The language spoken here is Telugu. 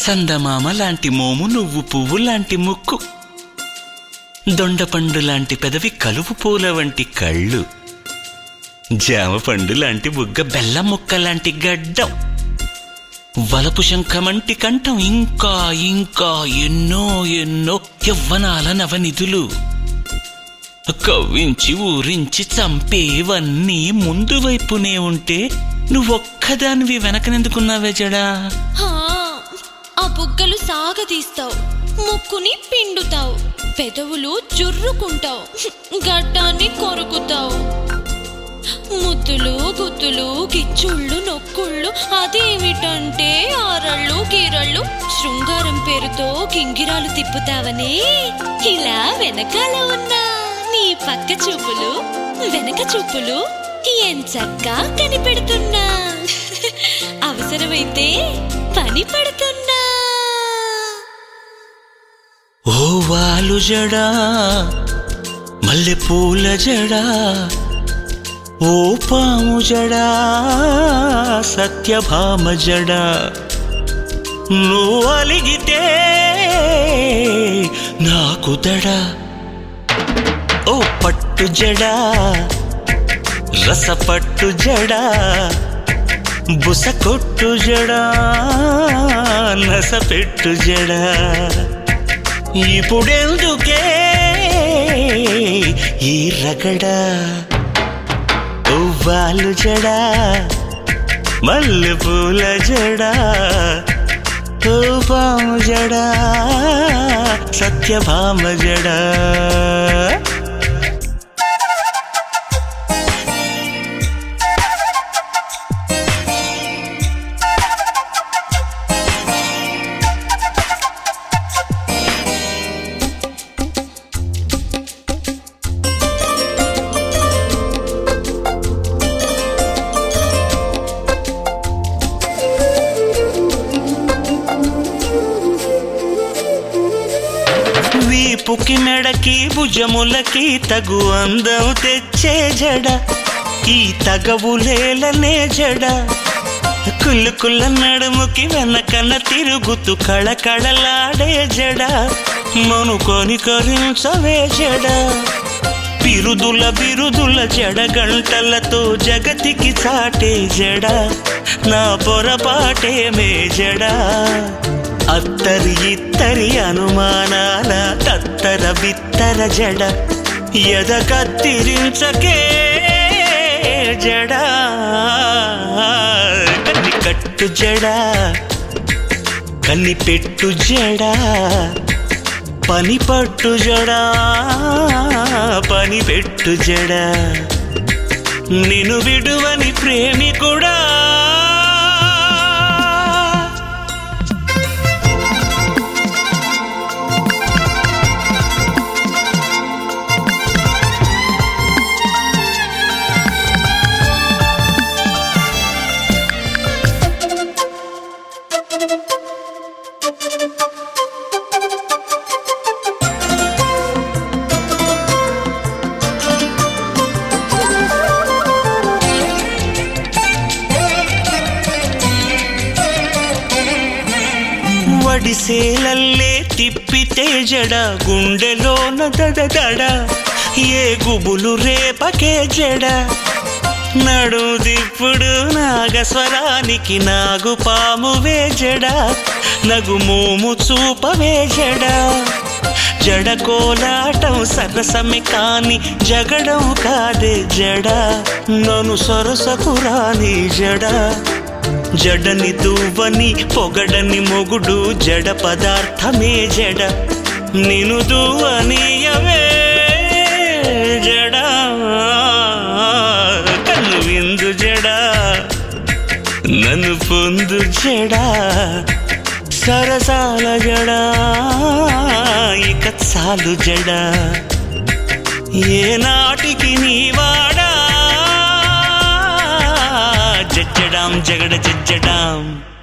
సందమామ లాంటి మోము నువ్వు పువ్వు లాంటి ముక్కు దొండపండు లాంటి పెదవి కలుపు పూల వంటి కళ్ళు జామ పండు లాంటి బుగ్గ బెల్లం ముక్క లాంటి గడ్డం వలపు శంఖమంటి కంఠం ఇంకా ఇంకా ఎన్నో ఎన్నో యవ్వనాల నవనిధులు కవ్వించి ఊరించి చంపేవన్నీ ముందు వైపునే ఉంటే నువ్వొక్కదానివి వెనకనెందుకున్నావే జడా హా, ఆ బుగ్గలు సాగదీస్తావు ముక్కుని పిండుతావు పెదవులు జుర్రుకుంటావు గడ్డాన్ని కొరుకుతావు ముద్దులు గుద్దులు గిచ్చుళ్ళు నొక్కుళ్ళు అదేమిటంటే ఆరళ్ళు గీరళ్ళు శృంగారం పేరుతో గింగిరాలు తిప్పుతావని ఇలా వెనకాల ఉన్నా నీ పక్క చూపులు వెనక చూపులు ఎంచక్కా కనిపెడుతున్నా అవసరమైతే పని పడుతున్నా ఓ వాలు జడా మల్లె పూల జడా ఓ పాము జడా సత్యభామ జడా నువ్వు అలిగితే నాకు దడా ఓ పట్టు జడా రసపట్టు జడా బుస కొట్టు జడా నస పెట్టు జడా ఇప్పుడెందుకే ఈ రగడ ఉవ్వాలు జడా మల్లె పూల జడా ఓ పాము జడా సత్యభామ జడా వీపుకి మెడకి భుజములకి తగు అందం తెచ్చే జడ ఈ తగవులేలనే జడ కుళ్ళు కుళ్ళ నడుముకి వెనకన తిరుగుతూ కళకళలాడే జడ మనుకొని కరించవే జడ బిరుదుల బిరుదుల జడ గంటలతో జగతికి చాటే జడ నా పొరపాటేమే జడ అత్తరి ఇత్తరి అనుమానాల తత్తర బిత్తర జడ ఎద కత్తిరించకే జడ కన్ని కట్టు జడ కన్ని పెట్టు జడ పని పట్టు జడా పని పెట్టు జడా నిన్ను విడువని ప్రేమికుడా వడిసేలల్లే తిప్పితే జడ గుండెలోన దడ ఏ గుబులు రేపకే జడ నడు దిప్పుడు నాగస్వరానికి నాగు పామువే జడ నగు మోము చూపవే జడ జడ కోలాటం సరసమే కాని జగడం కాదే జడ నన్ను సరసకు రాని జడ జడని దువ్వని పొగడని మొగుడు జడ పదార్థమే జడ నిను దువ్వనియవే జడ కన్ను విందు జడ నన్ను పొందు జడ సరసాల జడ ఇక చాలు జడ ఏ నాటికి నీవాడా జడ్జడాం జగడ జడ్జడాం